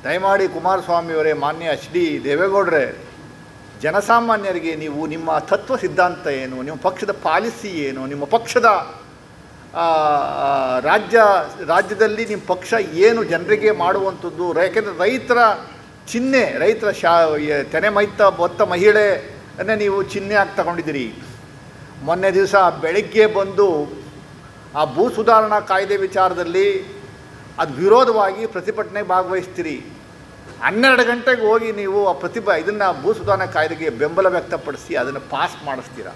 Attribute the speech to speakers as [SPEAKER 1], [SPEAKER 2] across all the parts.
[SPEAKER 1] ದಯಮಾಡಿ ಕುಮಾರಸ್ವಾಮಿಯವರೇ ಮಾನ್ಯ H D ದೇವೇಗೌಡರೇ ಜನಸಾಮಾನ್ಯರಿಗೆ ನೀವು ನಿಮ್ಮ ತತ್ವ ಸಿದ್ಧಾಂತ ಏನು ನಿಮ್ಮ ಪಕ್ಷದ ಪಾಲಿಸಿ ಏನು ನಿಮ್ಮ ಪಕ್ಷದ ಆ, ಆ, ರಾಜ್ಯ ರಾಜ್ಯದಲ್ಲಿ ನಿಮ್ಮ ಪಕ್ಷ ಏನು ಜನರಿಗೆ ಮಾಡುವಂಥದ್ದು ಯಾಕೆಂದರೆ ರೈತರ ಚಿಹ್ನೆ ರೈತರ ಶಾ ಯ- ತೆನೆ ಮೈತ ಬೊತ್ತ ಮಹಿಳೆಯನ್ನೇ ನೀವು ಚಿಹ್ನೆ ಆಗಿ ತಗೊಂಡಿದ್ದೀರಿ ಮೊನ್ನೆ ದಿವಸ ಬೆಳಗ್ಗೆ ಬಂದು ಆ ಭೂ ಸುಧಾರಣಾ ಕಾಯ್ದೆ ವಿಚಾರದಲ್ಲಿ ಅದು ವಿರೋಧವಾಗಿ ಪ್ರತಿಭಟನೆ ಭಾಗವಹಿಸ್ತೀರಿ ಹನ್ನೆರಡು ಗಂಟೆಗೆ ಹೋಗಿ ನೀವು ಆ ಪ್ರತಿಭಾ ಇದನ್ನು ಭೂ ಸುಧಾರಣಾ ಕಾಯ್ದೆಗೆ ಬೆಂಬಲ ವ್ಯಕ್ತಪಡಿಸಿ ಅದನ್ನು ಪಾಸ್ ಮಾಡಿಸ್ತೀರ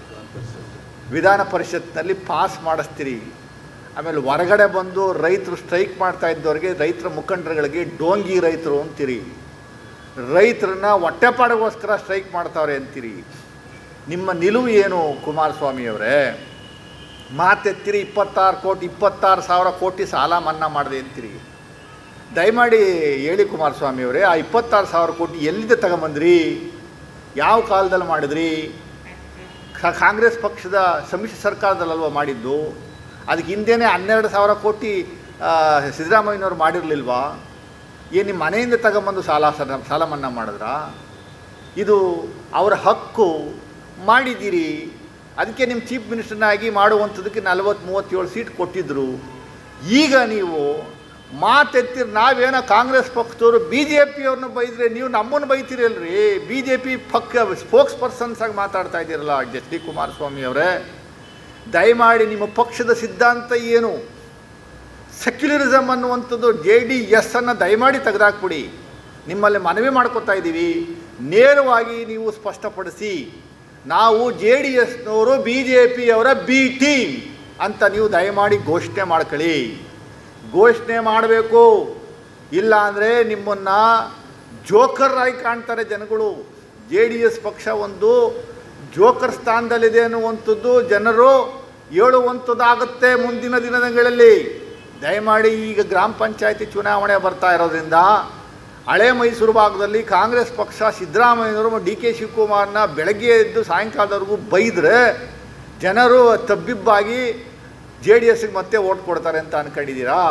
[SPEAKER 1] ವಿಧಾನ ಪರಿಷತ್ನಲ್ಲಿ ಪಾಸ್ ಮಾಡಿಸ್ತೀರಿ ಆಮೇಲೆ ಹೊರಗಡೆ ಬಂದು ರೈತರು ಸ್ಟ್ರೈಕ್ ಮಾಡ್ತಾ ಇದ್ದವ್ರಿಗೆ ರೈತರ ಮುಖಂಡರುಗಳಿಗೆ ಡೋಂಗಿ ರೈತರು ಅಂತೀರಿ ರೈತರನ್ನ ಹೊಟ್ಟೆಪಾಡಿಗೋಸ್ಕರ ಸ್ಟ್ರೈಕ್ ಮಾಡ್ತಾವ್ರೆ ಅಂತೀರಿ ನಿಮ್ಮ ನಿಲುವು ಏನು ಕುಮಾರಸ್ವಾಮಿಯವರೇ ಮಾತೆತ್ತಿರಿ ಇಪ್ಪತ್ತಾರು ಕೋಟಿ ಇಪ್ಪತ್ತಾರು ಸಾವಿರ ಕೋಟಿ ಸಾಲ ಮನ್ನಾ ಮಾಡಿದೆ ಅಂತೀರಿ ದಯಮಾಡಿ ಹೇಳಿ ಕುಮಾರಸ್ವಾಮಿಯವರೇ ಆ ಇಪ್ಪತ್ತಾರು ಸಾವಿರ ಕೋಟಿ ಎಲ್ಲಿಂದ ತಗೊಂಬಂದ್ರಿ ಯಾವ ಕಾಲದಲ್ಲಿ ಮಾಡಿದ್ರಿ ಖ- ಕಾಂಗ್ರೆಸ್ ಪಕ್ಷದ ಸಮ್ಮಿಶ್ರ ಸರ್ಕಾರದಲ್ಲಲ್ವ ಮಾಡಿದ್ದು ಅದಕ್ಕೆ ಹಿಂದೆನೇ ಹನ್ನೆರಡು ಸಾವಿರ ಕೋಟಿ ಆ, ಸಿದ್ದರಾಮಯ್ಯನವ್ರು ಮಾಡಿರಲಿಲ್ವಾ ಏನು ನಿಮ್ಮ ಮನೆಯಿಂದ ತಗೊಂಬಂದು ಸಾಲ ಸ- ಸಾಲ ಮನ್ನಾ ಮಾಡಿದ್ರಾ ಇದು ಅವರ ಹಕ್ಕು ಮಾಡಿದ್ದೀರಿ ಅದಕ್ಕೆ ನಿಮ್ಮ ಚೀಫ್ ಮಿನಿಸ್ಟರ್ನಾಗಿ ಮಾಡುವಂಥದ್ದಕ್ಕೆ ನಲವತ್ತು ಮೂವತ್ತೇಳು ಸೀಟ್ ಕೊಟ್ಟಿದ್ದರು ಈಗ ನೀವು ಮಾತೆತ್ತಿರಿ ನಾವೇನೋ ಕಾಂಗ್ರೆಸ್ ಪಕ್ಷದವರು ಬಿ ಜೆ ಪಿಯವ್ರನ್ನ ಬೈದರೆ ನೀವು ನಮ್ಮನ್ನು ಬೈತೀರಲ್ರಿ ಬಿ ಜೆ ಪಿ ಪಕ್ಕ ಸ್ಪೋಕ್ಸ್ ಪರ್ಸನ್ಸ್ ಆಗಿ ಮಾತಾಡ್ತಾ ಇದ್ದೀರಲ್ಲ ಎಚ್ ಡಿ ಕುಮಾರಸ್ವಾಮಿ ಅವರೇ ದಯಮಾಡಿ ನಿಮ್ಮ ಪಕ್ಷದ ಸಿದ್ಧಾಂತ ಏನು ಸೆಕ್ಯುಲರಿಸಮ್ ಅನ್ನುವಂಥದ್ದು ಜೆ ಡಿ ಎಸ್ ಅನ್ನು ದಯಮಾಡಿ ತೆಗೆದಾಕ್ಬಿಡಿ ನಿಮ್ಮಲ್ಲಿ ಮನವಿ ಮಾಡ್ಕೊತಾ ಇದ್ದೀವಿ ನೇರವಾಗಿ ನೀವು ಸ್ಪಷ್ಟಪಡಿಸಿ ನಾವು ಜೆ ಡಿ ಎಸ್ನವರು ಬಿ ಜೆ ಪಿಯವರ ಬಿ ಟೀಮ್ ಅಂತ ನೀವು ದಯಮಾಡಿ ಘೋಷಣೆ ಮಾಡ್ಕೊಳ್ಳಿ ಘೋಷಣೆ ಮಾಡಬೇಕು ಇಲ್ಲ ಅಂದರೆ ನಿಮ್ಮನ್ನು ಜೋಕರ್ ಆಗಿ ಕಾಣ್ತಾರೆ ಜನಗಳು ಜೆ ಡಿ ಎಸ್ ಪಕ್ಷ ಒಂದು ಜೋಕರ್ ಸ್ಥಾನದಲ್ಲಿದೆ ಅನ್ನುವಂಥದ್ದು ಜನರು ಹೇಳುವಂಥದ್ದಾಗುತ್ತೆ ಮುಂದಿನ ದಿನಗಳಲ್ಲಿ ದಯಮಾಡಿ ಈಗ ಗ್ರಾಮ ಪಂಚಾಯತಿ ಚುನಾವಣೆ ಬರ್ತಾ ಇರೋದ್ರಿಂದ ಹಳೆ ಮೈಸೂರು ಭಾಗದಲ್ಲಿ ಕಾಂಗ್ರೆಸ್ ಪಕ್ಷ ಸಿದ್ದರಾಮಯ್ಯನವರು ಡಿ ಕೆ ಶಿವಕುಮಾರ್ನ ಬೆಳಗ್ಗೆ ಎದ್ದು ಸಾಯಂಕಾಲದವರೆಗೂ ಬೈದರೆ ಜನರು ತಬ್ಬಿಬ್ಬಾಗಿ ಜೆ ಡಿ ಎಸ್ಗೆ ಮತ್ತೆ ಓಟ್ ಕೊಡ್ತಾರೆ ಅಂತ ಅನ್ಕೊಂಡಿದ್ದೀರಾ